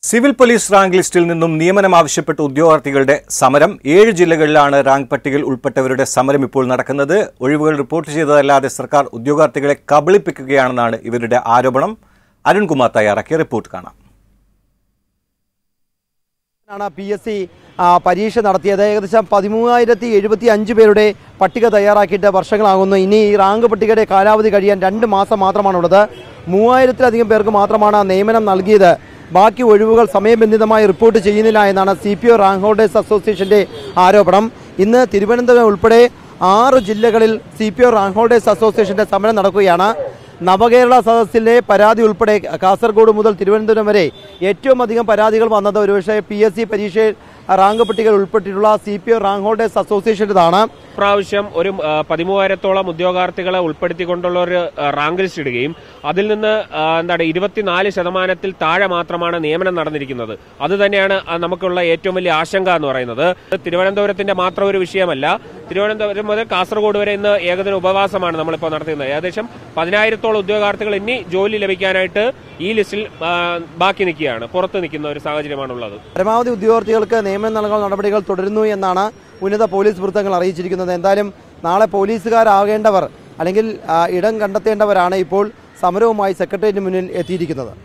civil police rank ലിസ്റ്റിൽ നിന്നും നിയമനം ആവശ്യപ്പെട്ട ഉദ്യോഗാർത്ഥികളുടെ സമരം ഏഴ് ജില്ലകളിലാണ് റാങ്ക് പട്ടികയിൽ ഉൾപ്പെട്ടവരുടെ സമരം ഇപ്പോൾ നടക്കുന്നത് ഒഴിവുകൾ റിപ്പോർട്ട് ചെയ്തതല്ലാതെ സർക്കാർ ഉദ്യോഗാർത്ഥികളെ കബളിപ്പിക്കുകയാണെന്നാണ് ഇവരുടെ ആരോപണം അരുൺകുമാർ തയ്യാറാക്കിയ റിപ്പോർട്ട് കാണാം ആണ് പി എസ് സി പരീക്ഷ നടത്തിയത് ഏകദേശം പതിമൂവായിരത്തി എഴുപത്തി അഞ്ച് പേരുടെ പട്ടിക തയ്യാറാക്കിയിട്ട് വർഷങ്ങളാകുന്നു ഇനി ഈ റാങ്ക് പട്ടികയുടെ കാലാവധി കഴിയാൻ രണ്ട് മാസം മാത്രമാണുള്ളത് മൂവായിരത്തിലധികം പേർക്ക് മാത്രമാണ് നിയമനം നൽകിയത് ബാക്കി ഒഴിവുകൾ സമയബന്ധിതമായി റിപ്പോർട്ട് ചെയ്യുന്നില്ല എന്നാണ് C P O rank holders അസോസിയേഷന്റെ ആരോപണം ഇന്ന് തിരുവനന്തപുരം ഉൾപ്പെടെ ആറ് ജില്ലകളിൽ C P O rank holders അസോസിയേഷന്റെ സമരം നടക്കുകയാണ് നവകേരള സദസ്സിലെ പരാതി ഉൾപ്പെടെ കാസർഗോഡ് മുതൽ തിരുവനന്തപുരം വരെ ഏറ്റവും അധികം പരാതികൾ വന്നത് ഒരുപക്ഷെ പി എസ് സി പരീക്ഷയിൽ റാങ്ക് പട്ടികയിൽ ഉൾപ്പെട്ടിട്ടുള്ള C P O rank holders അസോസിയേഷൻ്റെതാണ് പ്രാവശ്യം ഒരു ആ, പതിമൂവായിരത്തോളം ഉദ്യോഗാർത്ഥികളെ ഉൾപ്പെടുത്തിക്കൊണ്ടുള്ള ഒരു ആ, റാങ്ക് ലിസ്റ്റ് ഇടുകയും അതിൽ നിന്ന് ആ, എന്താണ് ഇരുപത്തിനാല് ശതമാനത്തിൽ താഴെ മാത്രമാണ് നിയമനം നടന്നിരിക്കുന്നത് അത് തന്നെയാണ് ആ, നമുക്കുള്ള ഏറ്റവും വലിയ ആശങ്ക എന്ന് പറയുന്നത് തിരുവനന്തപുരത്തിന്റെ മാത്രം ഒരു വിഷയമല്ല തിരുവനന്തപുരം മുതൽ കാസർഗോഡ് വരെ ഇന്ന് ഏകദിന ഉപവാസമാണ് നമ്മളിപ്പോൾ നടത്തുന്നത് ഏകദേശം പതിനായിരത്തോളം ഉദ്യോഗാർത്ഥികൾ ഇനി ജോലി ലഭിക്കാനായിട്ട് ഈ ലിസ്റ്റിൽ ആ, ബാക്കി നിൽക്കുകയാണ് പുറത്ത് നിൽക്കുന്ന ഒരു സാഹചര്യമാണുള്ളത് പരമാവധി ഉദ്യോഗാർത്ഥികൾക്ക് നിയമനം നൽകാനുള്ള നടപടികൾ തുടരുന്നു എന്നാണ് ഉന്നത പോലീസ് വൃത്തങ്ങൾ അറിയിച്ചിരിക്കുന്നത് എന്തായാലും നാളെ പോലീസുകാരാകേണ്ടവർ അല്ലെങ്കിൽ ആ, ഇടം കണ്ടെത്തേണ്ടവരാണ് ഇപ്പോൾ സമരവുമായി സെക്രട്ടേറിയറ്റിന് മുന്നിൽ എത്തിയിരിക്കുന്നത്